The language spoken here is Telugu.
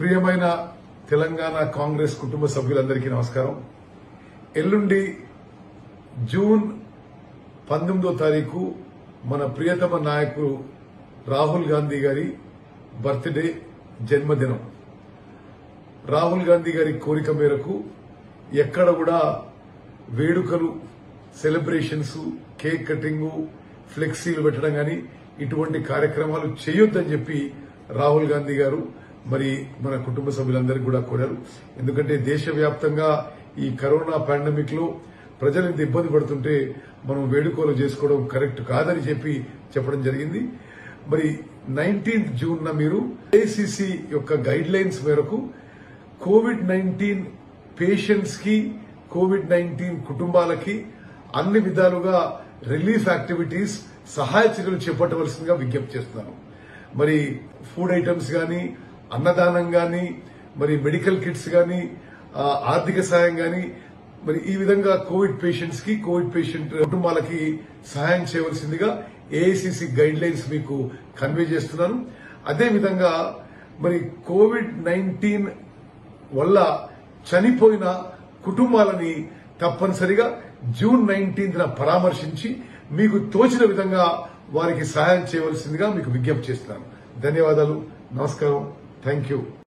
ప్రియమైన తెలంగాణ కాంగ్రెస్ కుటుంబ సభ్యులందరికీ నమస్కారం ఎల్లుండి జూన్ పంతొమ్మిదో తారీఖు మన ప్రియతమ నాయకుడు రాహుల్ గాంధీ గారి బర్త్డే జన్మదినం రాహుల్ గాంధీ గారి కోరిక మేరకు ఎక్కడ కూడా వేడుకలు సెలబ్రేషన్స్ కేక్ కటింగ్ ఫ్లెక్సీలు పెట్టడం గాని ఇటువంటి కార్యక్రమాలు చేయొద్దని చెప్పి రాహుల్ గాంధీ గారు మరి మన కుటుంబ సభ్యులందరికీ కూడా కోరారు ఎందుకంటే దేశవ్యాప్తంగా ఈ కరోనా పాండమిక్ లో ప్రజలు ఇంత ఇబ్బంది పడుతుంటే మనం వేడుకలు చేసుకోవడం కరెక్ట్ కాదని చెప్పి చెప్పడం జరిగింది మరి నైన్టీన్త్ జూన్ న మీరు ఏసీసీ యొక్క గైడ్ లైన్స్ మేరకు కోవిడ్ నైన్టీన్ పేషెంట్స్ కి కోవిడ్ నైన్టీన్ కుటుంబాలకి అన్ని విధాలుగా రిలీఫ్ యాక్టివిటీస్ సహాయ చర్యలు చేపట్టవలసిందిగా విజ్ఞప్తి చేస్తున్నాను మరి ఫుడ్ ఐటమ్స్ గాని అన్నదానం గాని మరి మెడికల్ కిట్స్ గాని ఆ, ఆర్థిక సాయం గాని మరి ఈ విధంగా కోవిడ్ పేషెంట్స్ కి కోవిడ్ పేషెంట్ కుటుంబాలకి సహాయం చేయవలసిందిగా ఏఐసిసి గైడ్ లైన్స్ మీకు కన్వే చేస్తున్నాను అదే విధంగా మరి కోవిడ్ నైన్టీన్ వల్ల చనిపోయిన కుటుంబాలని తప్పనిసరిగా జూన్ నైన్టీన్త్ పరామర్శించి మీకు తోచిన విధంగా వారికి సహాయం చేయవలసిందిగా మీకు విజ్ఞప్తి చేస్తున్నాను ధన్యవాదాలు నమస్కారం థ్యాంక్ యూ